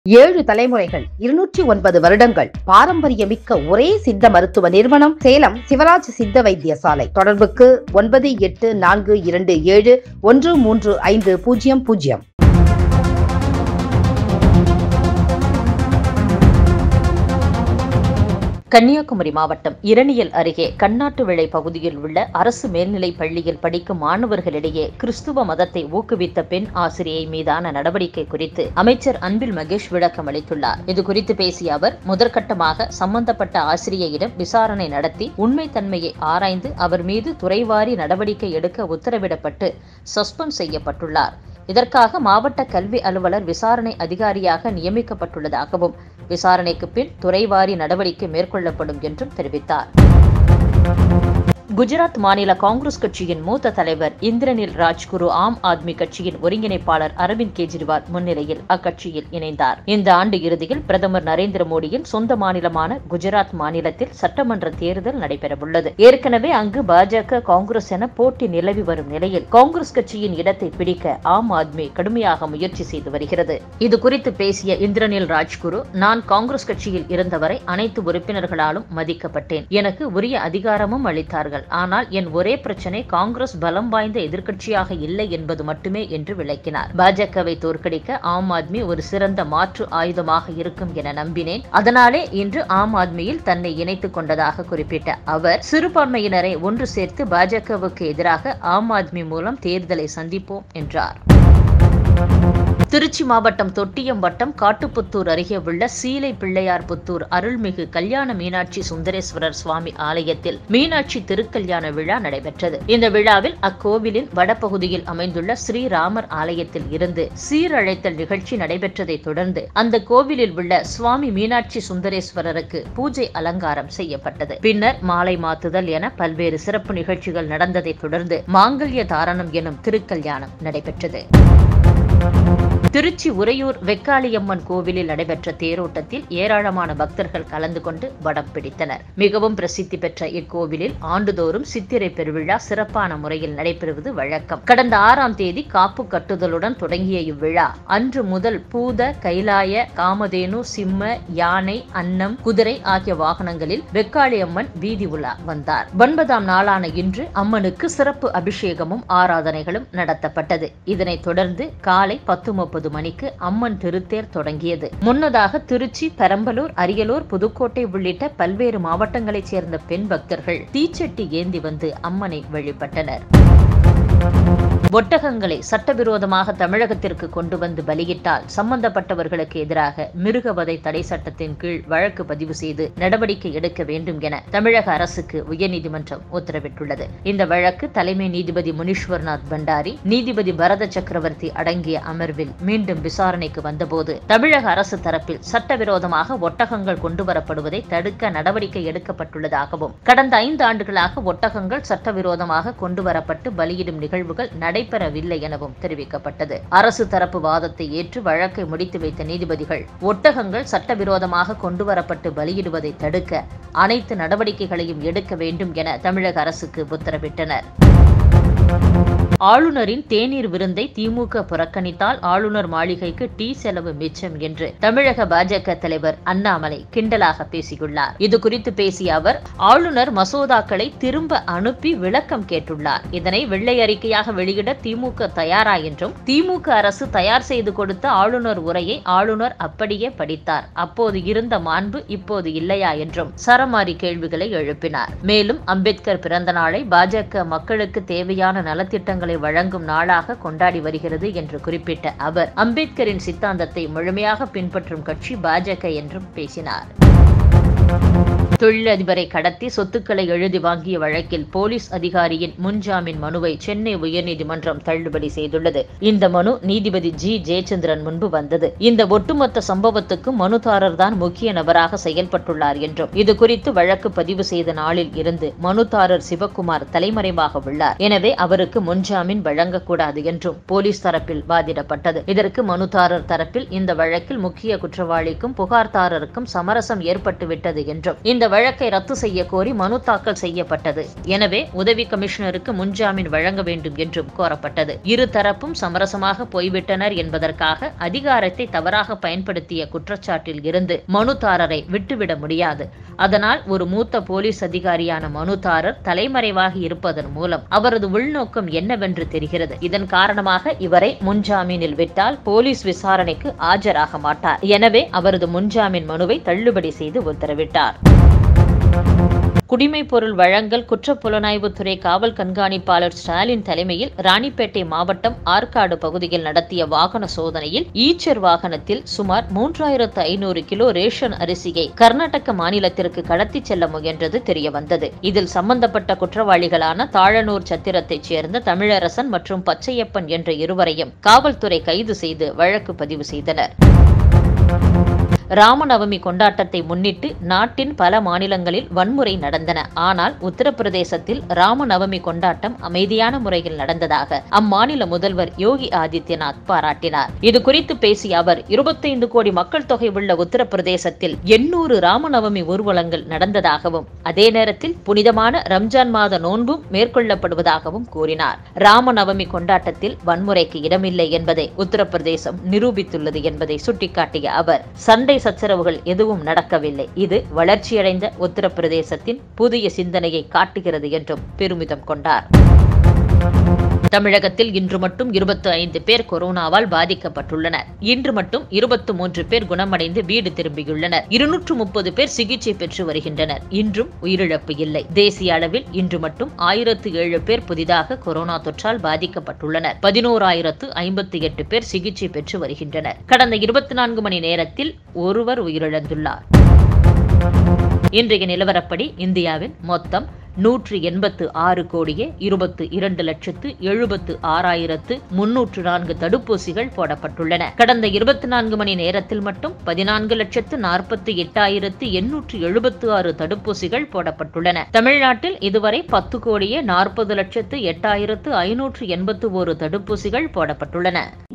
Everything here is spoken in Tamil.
ஏழு தலைமுறைகள் இருநூற்றி ஒன்பது வருடங்கள் பாரம்பரியமிக்க ஒரே சித்த மருத்துவ நிறுவனம் சேலம் சிவராஜ் சித்த வைத்தியசாலை தொடர்புக்கு ஒன்பது எட்டு நான்கு இரண்டு ஏழு ஒன்று மூன்று ஐந்து பூஜ்ஜியம் பூஜ்ஜியம் கன்னியாகுமரி மாவட்டம் இரணியல் அருகே கண்ணாட்டு விளை பகுதியில் உள்ள அரசு மேல்நிலைப் பள்ளியில் படிக்கும் மாணவர்களிடையே கிறிஸ்துவ மதத்தை ஊக்குவித்த பெண் ஆசிரியை மீதான நடவடிக்கை குறித்து அமைச்சர் அன்பில் மகேஷ் விளக்கம் அளித்துள்ளார் இது குறித்து பேசிய அவர் முதற்கட்டமாக சம்பந்தப்பட்ட ஆசிரியையிடம் விசாரணை நடத்தி உண்மைத்தன்மையை ஆராய்ந்து அவர் மீது துறைவாரி நடவடிக்கை எடுக்க உத்தரவிடப்பட்டு சஸ்பெண்ட் செய்யப்பட்டுள்ளார் இதற்காக மாவட்ட கல்வி அலுவலர் விசாரணை அதிகாரியாக நியமிக்கப்பட்டுள்ளதாகவும் விசாரணைக்கு பின் துறைவாரி நடவடிக்கை மேற்கொள்ளப்படும் என்றும் தெரிவித்தார் குஜராத் மாநில காங்கிரஸ் கட்சியின் மூத்த தலைவர் இந்திரனில் ராஜ்குரு ஆம் ஆத்மி கட்சியின் ஒருங்கிணைப்பாளர் அரவிந்த் கெஜ்ரிவால் முன்னிலையில் அக்கட்சியில் இணைந்தார் இந்த ஆண்டு இறுதியில் பிரதமர் நரேந்திர மோடியின் சொந்த மாநிலமான குஜராத் மாநிலத்தில் சட்டமன்ற தேர்தல் நடைபெறவுள்ளது ஏற்கனவே அங்கு பாஜக காங்கிரஸ் என போட்டி நிலவி வரும் நிலையில் காங்கிரஸ் கட்சியின் இடத்தை பிடிக்க ஆம் ஆத்மி கடுமையாக முயற்சி செய்து வருகிறது இது குறித்து பேசிய இந்திரனில் ராஜ்குரு நான் காங்கிரஸ் கட்சியில் இருந்தவரை அனைத்து உறுப்பினர்களாலும் மதிக்கப்பட்டேன் எனக்கு உரிய அதிகாரமும் அளித்தார்கள் ஆனால் என் ஒரே பிரச்சனை காங்கிரஸ் பலம் வாய்ந்த எதிர்க்கட்சியாக இல்லை என்பது மட்டுமே என்று விளக்கினார் பாஜகவை தோற்கடிக்க ஆம் ஆத்மி ஒரு சிறந்த மாற்று ஆயுதமாக இருக்கும் என நம்பினேன் அதனாலே இன்று ஆம் ஆத்மியில் தன்னை இணைத்துக் கொண்டதாக குறிப்பிட்ட அவர் சிறுபான்மையினரை ஒன்று சேர்த்து பாஜகவுக்கு எதிராக ஆம் ஆத்மி மூலம் தேர்தலை சந்திப்போம் என்றார் திருச்சி மாவட்டம் தொட்டியம் வட்டம் காட்டுப்புத்தூர் அருகே உள்ள சீலை பிள்ளையார் புத்தூர் அருள்மிகு கல்யாண மீனாட்சி சுந்தரேஸ்வரர் சுவாமி ஆலயத்தில் மீனாட்சி திருக்கல்யாண விழா நடைபெற்றது இந்த விழாவில் அக்கோவிலின் வடபகுதியில் அமைந்துள்ள ஸ்ரீராமர் ஆலயத்தில் இருந்து சீரழைத்தல் நிகழ்ச்சி நடைபெற்றதை தொடர்ந்து அந்த கோவிலில் உள்ள சுவாமி மீனாட்சி சுந்தரேஸ்வரருக்கு பூஜை அலங்காரம் செய்யப்பட்டது பின்னர் மாலை மாத்துதல் என பல்வேறு சிறப்பு நிகழ்ச்சிகள் நடந்ததை தொடர்ந்து மாங்கல்ய தாரணம் எனும் திருக்கல்யாணம் நடைபெற்றது திருச்சி உறையூர் வெக்காளியம்மன் கோவிலில் நடைபெற்ற தேரோட்டத்தில் ஏராளமான பக்தர்கள் கலந்து கொண்டு வடம் பிடித்தனர் மிகவும் பிரசித்தி பெற்ற இக்கோவிலில் ஆண்டுதோறும் சித்திரை பெருவிழா சிறப்பான முறையில் நடைபெறுவது வழக்கம் கடந்த ஆறாம் தேதி காப்பு கட்டுதலுடன் தொடங்கிய இவ்விழா அன்று முதல் பூத கைலாய காமதேனு சிம்ம யானை அன்னம் குதிரை ஆகிய வாகனங்களில் வெக்காளியம்மன் வீதி உலா வந்தார் ஒன்பதாம் நாளான இன்று அம்மனுக்கு சிறப்பு அபிஷேகமும் ஆராதனைகளும் நடத்தப்பட்டது இதனைத் தொடர்ந்து காலை பத்து முப்பது மணிக்கு அம்மன் திருத்தேர் தொடங்கியது முன்னதாக திருச்சி பெரம்பலூர் அரியலூர் புதுக்கோட்டை உள்ளிட்ட பல்வேறு மாவட்டங்களைச் சேர்ந்த பெண் பக்தர்கள் தீச்சட்டி ஏந்தி வந்து அம்மனை வழிபட்டனர் ஒட்டகங்களை சட்டவிரோதமாக தமிழகத்திற்கு கொண்டு வந்து பலியிட்டால் சம்பந்தப்பட்டவர்களுக்கு எதிராக மிருகவதை தடை சட்டத்தின் கீழ் வழக்கு பதிவு செய்து நடவடிக்கை எடுக்க வேண்டும் என தமிழக அரசுக்கு உயர்நீதிமன்றம் உத்தரவிட்டுள்ளது இந்த வழக்கு தலைமை நீதிபதி முனீஸ்வர்நாத் பண்டாரி நீதிபதி பரத சக்கரவர்த்தி அடங்கிய அமர்வில் மீண்டும் விசாரணைக்கு வந்தபோது தமிழக அரசு தரப்பில் சட்டவிரோதமாக ஒட்டகங்கள் கொண்டு வரப்படுவதை தடுக்க நடவடிக்கை எடுக்கப்பட்டுள்ளதாகவும் கடந்த ஐந்து ஆண்டுகளாக ஒட்டகங்கள் சட்டவிரோதமாக கொண்டு வரப்பட்டு பலியிடும் நிகழ்வுகள் நடைபெறவில்லை எனவும் தெரிவிக்கப்பட்டது அரசு தரப்பு வாதத்தை ஏற்று வழக்கை முடித்து வைத்த நீதிபதிகள் ஒட்டகங்கள் சட்டவிரோதமாக கொண்டுவரப்பட்டு பலியிடுவதை தடுக்க அனைத்து நடவடிக்கைகளையும் எடுக்க வேண்டும் என தமிழக அரசுக்கு உத்தரவிட்டனர் ஆளுநரின் தேநீர் விருந்தை திமுக புறக்கணித்தால் ஆளுநர் மாளிகைக்கு டீ செலவு மிச்சம் என்று தமிழக பாஜக தலைவர் அண்ணாமலை கிண்டலாக பேசியுள்ளார் இது குறித்து பேசிய அவர் ஆளுநர் மசோதாக்களை திரும்ப அனுப்பி விளக்கம் கேட்டுள்ளார் இதனை வெள்ளை அறிக்கையாக வெளியிட திமுக தயாரா என்றும் திமுக அரசு தயார் செய்து கொடுத்த ஆளுநர் உரையை ஆளுநர் அப்படியே படித்தார் அப்போது இருந்த மாண்பு இப்போது இல்லையா என்றும் சரமாரி கேள்விகளை எழுப்பினார் மேலும் அம்பேத்கர் பிறந்த நாளை பாஜக மக்களுக்கு தேவையான நலத்திட்டங்களை வழங்கும் நாளாக கொண்டாடி வருகிறது என்று குறிப்பிட்ட அவர் அம்பேத்கரின் சித்தாந்தத்தை முழுமையாக பின்பற்றும் கட்சி பாஜக என்றும் பேசினார் தொழிலதிபரை கடத்தி சொத்துக்களை எழுதி வாங்கிய வழக்கில் போலீஸ் அதிகாரியின் முன்ஜாமீன் மனுவை சென்னை உயர்நீதிமன்றம் தள்ளுபடி செய்துள்ளது இந்த மனு நீதிபதி ஜி ஜெயச்சந்திரன் முன்பு வந்தது இந்த ஒட்டுமொத்த சம்பவத்துக்கு மனுதாரர் தான் முக்கிய நபராக செயல்பட்டுள்ளார் என்றும் இது குறித்து வழக்கு பதிவு செய்த நாளில் இருந்து மனுதாரர் சிவக்குமார் தலைமறைவாக உள்ளார் எனவே அவருக்கு முன்ஜாமீன் வழங்கக்கூடாது என்றும் போலீஸ் தரப்பில் வாதிடப்பட்டது இதற்கு மனுதாரர் தரப்பில் இந்த வழக்கில் முக்கிய குற்றவாளிக்கும் புகார்தாரருக்கும் சமரசம் ஏற்பட்டுவிட்டது என்றும் இந்த வழக்கை ரத்து செய்ய கோரி மனு தாக்கல் செய்யப்பட்டது எனவே உதவி கமிஷனருக்கு முன்ஜாமீன் வழங்க வேண்டும் என்றும் கோரப்பட்டது இரு தரப்பும் சமரசமாக போய்விட்டனர் என்பதற்காக அதிகாரத்தை தவறாக பயன்படுத்திய குற்றச்சாட்டில் இருந்து மனுதாரரை விட்டுவிட முடியாது அதனால் ஒரு மூத்த போலீஸ் அதிகாரியான மனுதாரர் தலைமறைவாகி இருப்பதன் மூலம் அவரது உள்நோக்கம் என்னவென்று தெரிகிறது இதன் காரணமாக இவரை முன்ஜாமீனில் விட்டால் போலீஸ் விசாரணைக்கு ஆஜராக மாட்டார் எனவே அவரது முன்ஜாமீன் மனுவை தள்ளுபடி செய்து உத்தரவிட்டார் குடிமைப் பொருள் வழங்கல் குற்றப்புலனாய்வுத்துறை காவல் கண்காணிப்பாளர் ஸ்டாலின் தலைமையில் ராணிப்பேட்டை மாவட்டம் ஆற்காடு பகுதியில் நடத்திய வாகன சோதனையில் ஈச்சர் வாகனத்தில் சுமார் மூன்றாயிரத்து ஐநூறு கிலோ ரேஷன் அரிசியை கர்நாடக மாநிலத்திற்கு கடத்திச் செல்ல முயன்றது தெரியவந்தது இதில் சம்பந்தப்பட்ட குற்றவாளிகளான தாழனூர் சத்திரத்தைச் சேர்ந்த தமிழரசன் மற்றும் பச்சையப்பன் என்ற இருவரையும் காவல்துறை கைது செய்து வழக்கு பதிவு செய்தனர் ராமநவமி கொண்டாட்டத்தை முன்னிட்டு நாட்டின் பல மாநிலங்களில் வன்முறை நடந்தன ஆனால் உத்தரப்பிரதேசத்தில் ராமநவமி கொண்டாட்டம் அமைதியான முறையில் நடந்ததாக அம்மாநில முதல்வர் யோகி ஆதித்யநாத் பாராட்டினார் இது குறித்து பேசிய அவர் இருபத்தைந்து கோடி மக்கள் தொகை உள்ள உத்தரப்பிரதேசத்தில் எண்ணூறு ராமநவமி ஊர்வலங்கள் நடந்ததாகவும் அதே நேரத்தில் புனிதமான ரம்ஜான் மாத நோன்பும் மேற்கொள்ளப்படுவதாகவும் கூறினார் ராமநவமி கொண்டாட்டத்தில் வன்முறைக்கு இடமில்லை என்பதை உத்தரப்பிரதேசம் நிரூபித்துள்ளது என்பதை சுட்டிக்காட்டிய அவர் சண்டை சச்சரவுகள் எதுவும் நடக்கவில்லை இது வளர்ச்சியடைந்த உத்தரப்பிரதேசத்தின் புதிய சிந்தனையை காட்டுகிறது என்றும் பெருமிதம் கொண்டார் தமிழகத்தில் இன்று மட்டும் இருபத்தி ஐந்து பேர் கொரோனாவால் பாதிக்கப்பட்டுள்ளனர் இன்று மட்டும் இருபத்தி மூன்று பேர் குணமடைந்து வீடு திரும்பியுள்ளனர் இருநூற்று முப்பது பேர் சிகிச்சை பெற்று வருகின்றனர் இன்றும் உயிரிழப்பு இல்லை தேசிய அளவில் இன்று மட்டும் ஆயிரத்து ஏழு பேர் புதிதாக கொரோனா தொற்றால் பாதிக்கப்பட்டுள்ளனர் பதினோராயிரத்து ஐம்பத்தி எட்டு பேர் சிகிச்சை பெற்று வருகின்றனர் கடந்த இருபத்தி நான்கு மணி நேரத்தில் ஒருவர் உயிரிழந்துள்ளார் இன்றைய நிலவரப்படி இந்தியாவில் மொத்தம் நூற்று எண்பத்து ஆறு கோடியே இருபத்து இரண்டு லட்சத்து எழுபத்து ஆறாயிரத்து முன்னூற்று நான்கு தடுப்பூசிகள் போடப்பட்டுள்ளன கடந்த இருபத்தி நான்கு மணி நேரத்தில் மட்டும் பதினான்கு லட்சத்து நாற்பத்தி எட்டாயிரத்து எண்ணூற்று எழுபத்து ஆறு தடுப்பூசிகள் போடப்பட்டுள்ளன தமிழ்நாட்டில் இதுவரை பத்து கோடியே நாற்பது லட்சத்து எட்டாயிரத்து ஐநூற்று எண்பத்து ஒரு தடுப்பூசிகள் போடப்பட்டுள்ளன